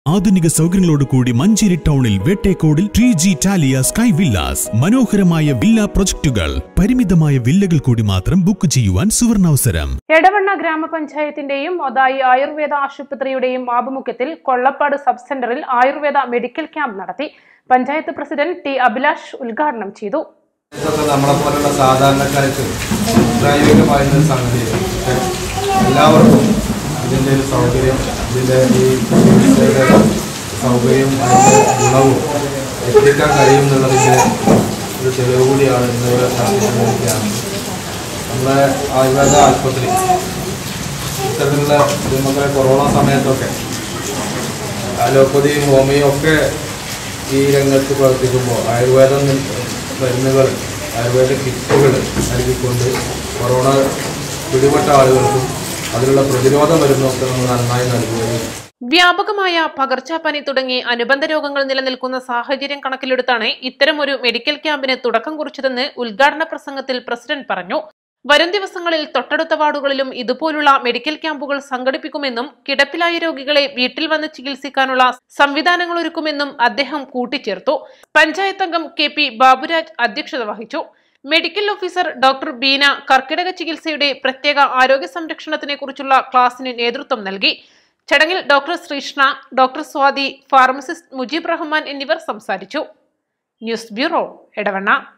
ആധുനിക സൗകര്യങ്ങളോട് കൂടി മഞ്ചേരി ടൗണിൽ വേട്ടേക്കോടിൽ T G Talia sky villas മനോഹരമായ വില്ല പ്രൊജക്ടുകൾ പരിമിതമായ വില്ലകൾ കൂടി മാത്രം ബുക്ക് ചെയ്യുവാൻ സുവർണാവസരം എടവണ്ണ ഗ്രാമപഞ്ചായത്തിന്റെയും ഒതായി ആയുർവേദ ആശുപത്രിയുടെയും ആഭിമുഖ്യത്തിൽ കൊള്ളപ്പാട് സബ് സെന്ററിൽ ആയുർവേദ മെഡിക്കൽ ക്യാമ്പ് നടത്തി പഞ്ചായത്ത് പ്രസിഡന്റ് ടി അഭിലാഷ് ഉദ്ഘാടനം ചെയ്തു ഇതൊക്കെ നമ്മളെ പോലുള്ള സാധാരണക്കാർക്ക് പ്രായോഗികമായിരുന്ന സംഗതിയാണ് പക്ഷേ എല്ലാവർക്കും ഇതിൻ്റെ ഒരു സൗകര്യം ഇതിൻ്റെ ഈ ചികിത്സയുടെ സൗകര്യം അതിൻ്റെ ഗുണവും എത്തിക്കാൻ കഴിയും എന്നുള്ളതിൻ്റെ ഒരു തെളിവ് കൂടിയാണ് ഇന്നിവിടെ നടത്തിക്കൊണ്ടിരിക്കുകയാണ് നമ്മളെ ആയുർവേദ ആശുപത്രി ഇത്തരത്തിലുള്ള നമുക്ക് കൊറോണ സമയത്തൊക്കെ അലോപ്പതിയും ഹോമിയും ഒക്കെ ഈ രംഗത്ത് പ്രവർത്തിക്കുമ്പോൾ ആയുർവേദം മരുന്നുകൾ ആയുർവേദ കിറ്റുകൾ നൽകിക്കൊണ്ട് കൊറോണ പിടിപെട്ട ആളുകൾക്കും അതിനുള്ള പ്രതിരോധ മരുന്നൊക്കെ നമ്മൾ നന്നായി നൽകുകയും വ്യാപകമായ പകർച്ചപ്പനി തുടങ്ങി അനുബന്ധ രോഗങ്ങൾ നിലനിൽക്കുന്ന സാഹചര്യം കണക്കിലെടുത്താണ് ഇത്തരമൊരു മെഡിക്കൽ ക്യാമ്പിന് തുടക്കം കുറിച്ചതെന്ന് ഉദ്ഘാടന പ്രസംഗത്തിൽ പ്രസിഡന്റ് പറഞ്ഞു വരും ദിവസങ്ങളിൽ തൊട്ടടുത്ത വാർഡുകളിലും ഇതുപോലുള്ള മെഡിക്കൽ ക്യാമ്പുകൾ സംഘടിപ്പിക്കുമെന്നും കിടപ്പിലായ രോഗികളെ വീട്ടിൽ വന്ന് ചികിത്സിക്കാനുള്ള സംവിധാനങ്ങൾ ഒരുക്കുമെന്നും അദ്ദേഹം കൂട്ടിച്ചേർത്തു പഞ്ചായത്ത് അംഗം കെ പി ബാബുരാജ് അധ്യക്ഷത വഹിച്ചു മെഡിക്കൽ ഓഫീസർ ഡോക്ടർ ബീന കർക്കിടക ചികിത്സയുടെ പ്രത്യേക ആരോഗ്യ സംരക്ഷണത്തിനെ കുറിച്ചുള്ള ക്ലാസിന് നേതൃത്വം നൽകി ചടങ്ങിൽ doctor Sreeshna doctor Swathi pharmacist Mujeeb Rahman എന്നിവർ സംസാരിച്ചു ന്യൂസ് ബ്യൂറോ എടവണ്ണ